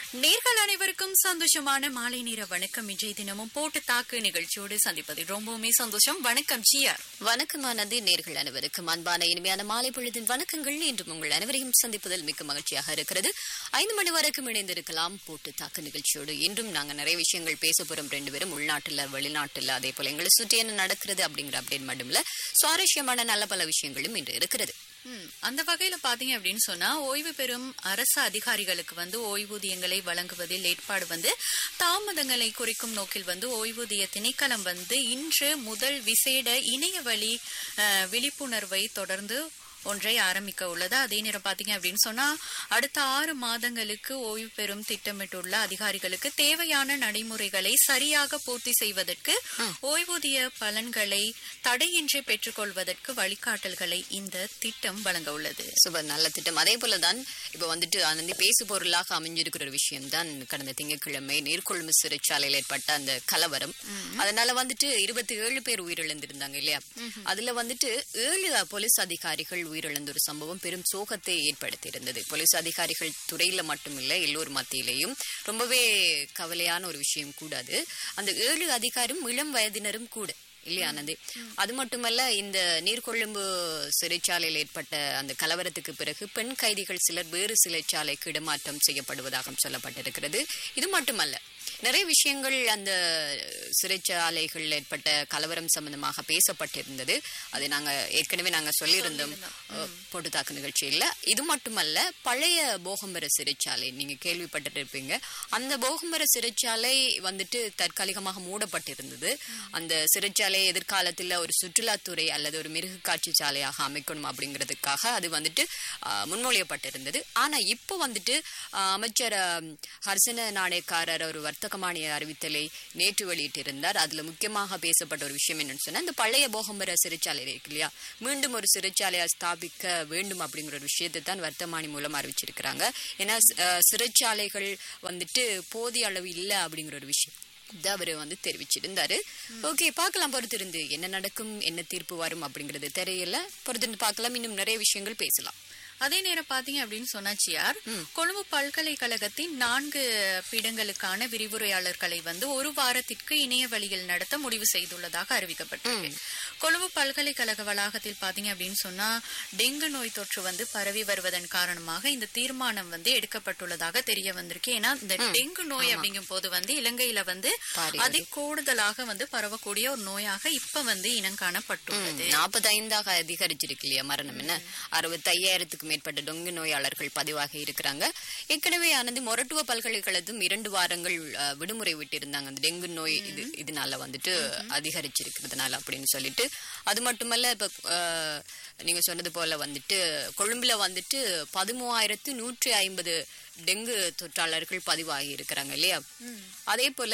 நேர்கள் அனைவருக்கும் சந்தோஷமான மாலை நேர வணக்கம் இன்றைய தினமும் போட்டு தாக்கு நிகழ்ச்சியோடு சந்திப்பது ரொம்பவுமே சந்தோஷம் வணக்கம் ஜிஆர் வணக்கமானது நேர்கள் அனைவருக்கும் அன்பான இனிமையான மாலை பொழுதின் வணக்கங்கள் இன்றும் உங்கள் அனைவரையும் சந்திப்பதில் மிக்க மகிழ்ச்சியாக இருக்கிறது ஐந்து மணி வரைக்கும் இணைந்திருக்கலாம் போட்டு தாக்கு நிகழ்ச்சியோடு இன்றும் நாங்க நிறைய விஷயங்கள் பேச போறோம் ரெண்டு பேரும் உள்நாட்டுல வெளிநாட்டுல அதே போல எங்களை சுற்றி என்ன நடக்கிறது அப்படிங்கிற அப்டேட் மட்டுமில்ல சுவாரஸ்யமான நல்ல பல விஷயங்களும் இன்று இருக்கிறது ம், அந்த வகையில பாத்தீங்க அப்படின்னு சொன்னா ஓய்வு பெறும் அரசு அதிகாரிகளுக்கு வந்து ஓய்வூதியங்களை வழங்குவதில் ஏற்பாடு வந்து தாமதங்களை குறைக்கும் நோக்கில் வந்து ஓய்வூதிய திணைக்களம் வந்து இன்று முதல் விசேட இணைய வழி அஹ், விழிப்புணர்வை தொடர்ந்து ஒன்றை ஆரம்பிக்க உள்ளது அதே நேரம் பாத்தீங்க அப்படின்னு சொன்னா அடுத்த ஆறு மாதங்களுக்கு ஓய்வு பெறும் திட்டமிட்டுள்ள அதிகாரிகளுக்கு தேவையான நடைமுறைகளை சரியாக பூர்த்தி செய்வதற்கு ஓய்வூதிய பலன்களை தடையின்றி பெற்றுக்கொள்வதற்கு வழிகாட்டல்களை இந்த திட்டம் வழங்க உள்ளது சுப நல்ல திட்டம் அதே போலதான் இப்ப வந்துட்டு ஆனந்தி பேசு பொருளாக அமைஞ்சிருக்கிற ஒரு விஷயம் தான் கடந்த திங்கட்கிழமை நீர்கொழும்பு சிறைச்சாலையில் ஏற்பட்ட அந்த கலவரம் அதனால வந்துட்டு இருபத்தி ஏழு பேர் உயிரிழந்திருந்தாங்க இல்லையா அதுல வந்துட்டு ஏழு போலீஸ் அதிகாரிகள் உயிரிழந்த ஒரு சம்பவம் பெரும் சோகத்தை ஏற்படுத்தியிருந்தது போலீஸ் அதிகாரிகள் துறையில மட்டுமில்ல எல்லோர் மத்தியிலையும் ரொம்பவே கவலையான ஒரு விஷயம் கூட அது அந்த ஏழு அதிகாரும் இளம் வயதினரும் கூட இல்லையா ஆனந்தி அது மட்டுமல்ல இந்த நீர்கொழும்பு சிறைச்சாலையில் ஏற்பட்ட அந்த கலவரத்துக்கு பிறகு பெண் கைதிகள் சிலர் வேறு சிறைச்சாலைக்கு இடமாற்றம் செய்யப்படுவதாக சொல்லப்பட்டிருக்கிறது இது மட்டுமல்ல நிறைய விஷயங்கள் அந்த சிறைச்சாலைகள் ஏற்பட்ட கலவரம் சம்பந்தமாக பேசப்பட்டிருந்தது அதை நாங்க ஏற்கனவே நாங்க சொல்லியிருந்தோம் அஹ், போட்டுத்தாக்கு நிகழ்ச்சியில் இது மட்டுமல்ல பழைய போகம்பர சிறைச்சாலை நீங்க கேள்விப்பட்டிருப்பீங்க அந்த போகம்பர சிறைச்சாலை வந்துட்டு தற்காலிகமாக மூடப்பட்டிருந்தது அந்த சிறைச்சாலை எதிர்காலத்தில் ஒரு சுற்றுலாத்துறை அல்லது ஒரு மிருக காட்சி சாலையாக அமைக்கணும் அப்படிங்கிறதுக்காக அது வந்துட்டு ஆஹ், முன்மொழியப்பட்டிருந்தது ஆனா இப்போ வந்துட்டு ஆஹ், அமைச்சர் ஆஹ், ஹர்சன நாணயக்காரர் ஒரு வர்த்தகமானிய அறிவித்தலை நேற்று வெளியிட்டிருந்தார் அதுல முக்கியமாக பேசப்பட்ட ஒரு விஷயம் என்னன்னு சொன்னா இந்த பழைய போகம்பர சிறைச்சாலை இருக்கு இல்லையா மீண்டும் ஒரு சிறைச்சாலையை ஸ்தாபிக்க வேண்டும் அப்படிங்கிற ஒரு விஷயத்தை தான் வர்த்தமானி மூலம் அறிவிச்சிருக்கிறாங்க ஏன்னா ஆஹ், சிறைச்சாலைகள் வந்துட்டு போதிய அளவு இல்லை அப்படிங்கிற ஒரு விஷயம் இதை அவரு வந்து தெரிவிச்சிருந்தாரு ஓகே பார்க்கலாம் பொறுத்திருந்து என்ன நடக்கும் என்ன தீர்ப்பு வரும் அப்படிங்கிறது தெரியல பொறுத்திருந்து பார்க்கலாம் இன்னும் நிறைய விஷயங்கள் பேசலாம் அதே நேரம் பாத்தீங்க அப்படின்னு சொன்னாச்சியார் கொழும்பு பல்கலைக்கழகத்தின் நான்கு பீடங்களுக்கான விரிவுரையாளர்களை வந்து ஒரு வாரத்திற்கு இணைய வழியில் நடத்த முடிவு செய்துள்ளதாக அறிவிக்கப்பட்டிருக்கு கொழும்பு பல்கலைக்கழக வளாகத்தில் பாத்தீங்க அப்படின்னு சொன்னா டெங்கு நோய் தொற்று வந்து பரவி வருவதன் காரணமாக இந்த தீர்மானம் வந்து எடுக்கப்பட்டுள்ளதாக தெரிய வந்திருக்கு ஏன்னா இந்த டெங்கு நோய் அப்படிங்கும் போது வந்து இலங்கையில வந்து பாரி அதி கூடுதலாக வந்து பரவக்கூடிய ஒரு நோயாக இப்ப வந்து இனம் காணப்பட்டுள்ளது நாற்பத்தைந்தாக அதிகரிச்சிருக்கு இல்லையா மரணம் என்ன அறுபத்தையாயிரத்துக்கு மேற்பட்ட டொங்கு நோயாளர்கள் பதிவாகி இருக்கிறாங்க ஏற்கனவே ஆனது மொரட்டுவ பல்கலைக்கழகத்தும் இரண்டு வாரங்கள் அஹ், விடுமுறை விட்டிருந்தாங்க அந்த டெங்கு நோய் இது இதனால வந்துட்டு அதிகரிச்சிருக்கிறதுனால அப்படின்னு சொல்லிட்டு அது மட்டுமல்ல இப்ப அஹ், நீங்க சொன்னது போல வந்துட்டு கொழும்புல வந்துட்டு பதிமூவாயிரத்து நூற்றி ஐம்பது டெங்கு தொற்றாளர்கள் பதிவாகி இருக்கிறாங்க இல்லையா அதே போல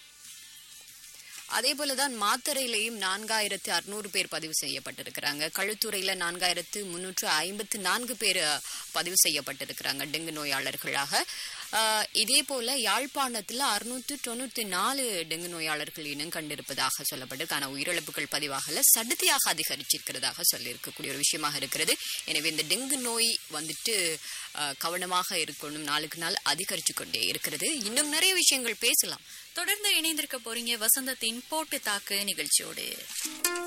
அதே போலதான் மாத்தறையிலையும் நான்காயிரத்து அறுநூறு பேர் பதிவு செய்யப்பட்டிருக்கிறாங்க கழுத்துறையில நான்காயிரத்து முன்னூற்று ஐம்பத்து நான்கு பேர் அஹ், பதிவு செய்யப்பட்டிருக்கிறாங்க டெங்கு நோயாளர்களாக ஆஹ், இதே போல யாழ்ப்பாணத்துல அறுநூற்று தொண்ணூத்தி நாலு டெங்கு நோயாளர்கள் இனம் கண்டிருப்பதாக சொல்லப்பட்டிருக்கு ஆனா உயிரிழப்புகள் பதிவாகல சடுதியாக அதிகரிச்சிருக்கிறதாக சொல்லியிருக்கக்கூடிய ஒரு விஷயமாக இருக்கிறது எனவே இந்த டெங்கு நோய் வந்துட்டு ஆஹ், கவனமாக இருக்கணும் நாளுக்கு நாள் அதிகரிச்சு கொண்டே இருக்கிறது இன்னும் நிறைய விஷயங்கள் பேசலாம் தொடர்ந்து இணைந்திருக்க போறீங்க வசந்தத்தின் போட்டு தாக்கு நிகழ்ச்சியோடு